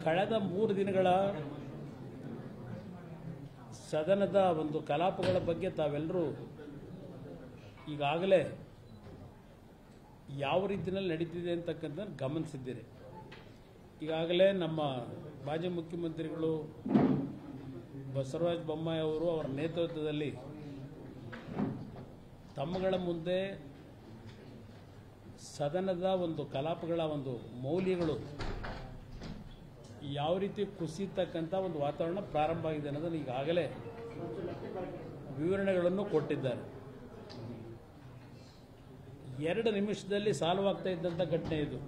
ಕಳೆದ ಮೂರು ದಿನಗಳ ಸದನದ ಒಂದು ಕಲಾಪಗಳ ಬಗ್ಗೆ ತಾವೆಲ್ಲರೂ ಈಗಾಗಲೇ ಯಾವ ರೀತಿಯಲ್ಲಿ ನಡೀತಿದೆ ಅಂತಕ್ಕಂಥ ಗಮನಿಸಿದ್ದೀರಿ ಈಗಾಗಲೇ ನಮ್ಮ ಮಾಜಿ ಮುಖ್ಯಮಂತ್ರಿಗಳು ಬಸವರಾಜ ಬೊಮ್ಮಾಯಿ ಅವರು ಅವರ ನೇತೃತ್ವದಲ್ಲಿ ತಮ್ಮಗಳ ಮುಂದೆ ಸದನದ ಒಂದು ಕಲಾಪಗಳ ಒಂದು ಮೌಲ್ಯಗಳು ಯಾವ ರೀತಿ ಕುಸಿತಕ್ಕಂಥ ಒಂದು ವಾತಾವರಣ ಪ್ರಾರಂಭ ಆಗಿದೆ ಅನ್ನೋದನ್ನು ಈಗಾಗಲೇ ವಿವರಣೆಗಳನ್ನು ಕೊಟ್ಟಿದ್ದಾರೆ ಎರಡು ನಿಮಿಷದಲ್ಲಿ ಸಾಲ್ವಾಗ್ತಾ ಇದ್ದಂಥ ಘಟನೆ ಇದು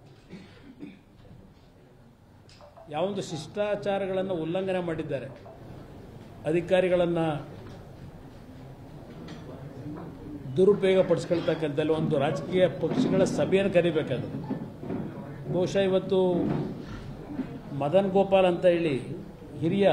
ಯಾವೊಂದು ಶಿಷ್ಟಾಚಾರಗಳನ್ನು ಉಲ್ಲಂಘನೆ ಮಾಡಿದ್ದಾರೆ ಅಧಿಕಾರಿಗಳನ್ನು ದುರುಪಯೋಗ ಪಡಿಸ್ಕೊಳ್ತಕ್ಕಂಥಲ್ಲಿ ಒಂದು ರಾಜಕೀಯ ಪಕ್ಷಗಳ ಸಭೆಯನ್ನು ಕರಿಬೇಕಾದ್ರೆ ಬಹುಶಃ ಇವತ್ತು ಮದನ್ ಗೋಪಾಲ್ ಅಂತ ಹೇಳಿ ಹಿರಿಯ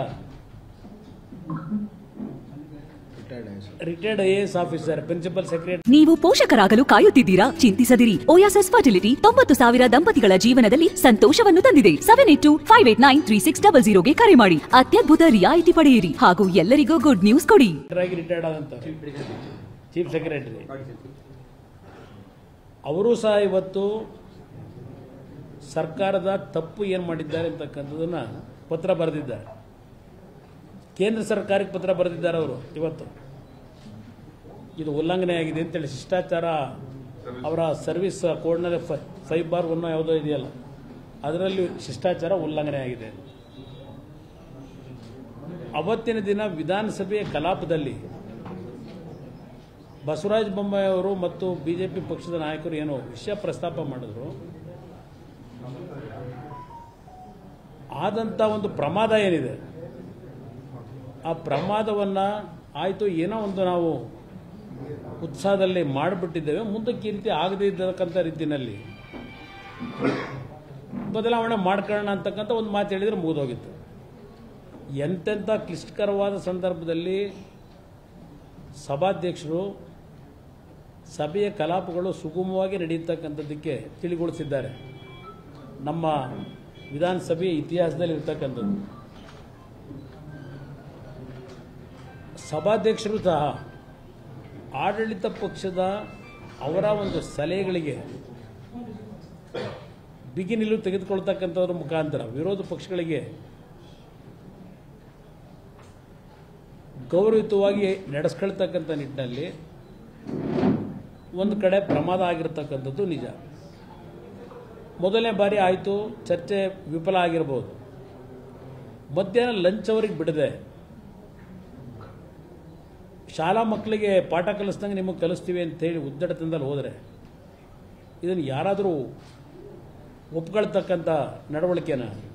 retired I A S officer principal secretary ನೀವು ಪೋಷಕರಾಗಲು ಕಾಯುತ್ತಿದ್ದೀರಾ ಚಿಂತಿಸದಿರಿ ಓಯಾಸಸ್ ಫರ್ಟಿಲಿಟಿ ತೊಂಬತ್ತು ಸಾವಿರ ದಂಪತಿಗಳ ಜೀವನದಲ್ಲಿ ಸಂತೋಷವನ್ನು ತಂದಿದೆ seven eight two five eight nine three six double ಜೀರೋಗೆ ಕರೆ ಮಾಡಿ ಅತ್ಯದ್ಭುತ ರಿಯಾಯಿತಿ ಪಡೆಯಿರಿ ಹಾಗೂ ಎಲ್ಲರಿಗೂ ಗುಡ್ ನ್ಯೂಸ್ ಕೊಡಿ ಆಗಿ ರಿಟೈರ್ಡ್ ಆದಂಥ ಚೀಫ್ ಸೆಕ್ರೆಟರಿ ಅವರು ಸಹ ಇವತ್ತು ಸರ್ಕಾರದ ತಪ್ಪು ಏನು ಮಾಡಿದ್ದಾರೆ ಅಂತಕ್ಕಂಥದ್ದನ್ನ ಪತ್ರ ಬರೆದಿದ್ದಾರೆ ಕೇಂದ್ರ ಸರ್ಕಾರಕ್ಕೆ ಪತ್ರ ಬರೆದಿದ್ದಾರೆ ಅವರು ಇವತ್ತು ಇದು ಉಲ್ಲಂಘನೆ ಆಗಿದೆ ಅಂತೇಳಿ ಶಿಷ್ಟಾಚಾರ ಅವರ ಸರ್ವಿಸ್ ಕೋಡ್ನಲ್ಲಿ ಫೈವ್ ಬಾರ್ ಒನ್ ಯಾವುದೋ ಇದೆಯಲ್ಲ ಅದರಲ್ಲಿ ಶಿಷ್ಟಾಚಾರ ಉಲ್ಲಂಘನೆ ಆಗಿದೆ ಅವತ್ತಿನ ದಿನ ವಿಧಾನಸಭೆಯ ಕಲಾಪದಲ್ಲಿ ಬಸವರಾಜ ಬೊಮ್ಮಾಯಿ ಅವರು ಮತ್ತು ಬಿಜೆಪಿ ಪಕ್ಷದ ನಾಯಕರು ಏನೋ ವಿಷಯ ಪ್ರಸ್ತಾಪ ಮಾಡಿದ್ರು ಆದಂಥ ಒಂದು ಪ್ರಮಾದ ಏನಿದೆ ಆ ಪ್ರಮಾದವನ್ನು ಆಯಿತು ಏನೋ ಒಂದು ನಾವು ಉತ್ಸಾಹದಲ್ಲಿ ಮಾಡಿಬಿಟ್ಟಿದ್ದೇವೆ ಮುಂದಕ್ಕೆ ಈ ರೀತಿ ಆಗದೇ ಇದ್ದಕ್ಕಂಥ ರೀತಿಯಲ್ಲಿ ಬದಲಾವಣೆ ಮಾಡ್ಕೊಳ್ಳೋಣ ಅಂತಕ್ಕಂಥ ಒಂದು ಮಾತು ಹೇಳಿದರೆ ಮುಗಿದೋಗಿತ್ತು ಎಂತೆಂಥ ಕ್ಲಿಷ್ಟಕರವಾದ ಸಂದರ್ಭದಲ್ಲಿ ಸಭಾಧ್ಯಕ್ಷರು ಸಭೆಯ ಕಲಾಪಗಳು ಸುಗಮವಾಗಿ ನಡೆಯತಕ್ಕಂಥದ್ದಕ್ಕೆ ತಿಳಿಗೊಳಿಸಿದ್ದಾರೆ ನಮ್ಮ ವಿಧಾನಸಭೆಯ ಇತಿಹಾಸದಲ್ಲಿ ಇರ್ತಕ್ಕಂಥದ್ದು ಸಭಾಧ್ಯಕ್ಷರು ಸಹ ಆಡಳಿತ ಪಕ್ಷದ ಅವರ ಒಂದು ಸಲಹೆಗಳಿಗೆ ಬಿಗಿ ನಿಲುವು ತೆಗೆದುಕೊಳ್ತಕ್ಕಂಥದ್ರ ಮುಖಾಂತರ ವಿರೋಧ ಪಕ್ಷಗಳಿಗೆ ಗೌರವಯುತವಾಗಿ ನಡೆಸ್ಕೊಳ್ತಕ್ಕಂಥ ನಿಟ್ಟಿನಲ್ಲಿ ಒಂದು ಕಡೆ ಪ್ರಮಾದ ಆಗಿರ್ತಕ್ಕಂಥದ್ದು ನಿಜ ಮೊದಲನೇ ಬಾರಿ ಆಯಿತು ಚರ್ಚೆ ವಿಫಲ ಆಗಿರ್ಬೋದು ಮಧ್ಯಾಹ್ನ ಲಂಚ್ ಅವರಿಗೆ ಬಿಡದೆ ಶಾಲಾ ಮಕ್ಕಳಿಗೆ ಪಾಠ ಕಲಿಸ್ದಂಗೆ ನಿಮಗೆ ಕಲಿಸ್ತೀವಿ ಅಂತೇಳಿ ಉದ್ದಟತನದಲ್ಲಿ ಹೋದರೆ ಇದನ್ನು ಯಾರಾದರೂ ಒಪ್ಕೊಳ್ತಕ್ಕಂಥ ನಡವಳಿಕೆನ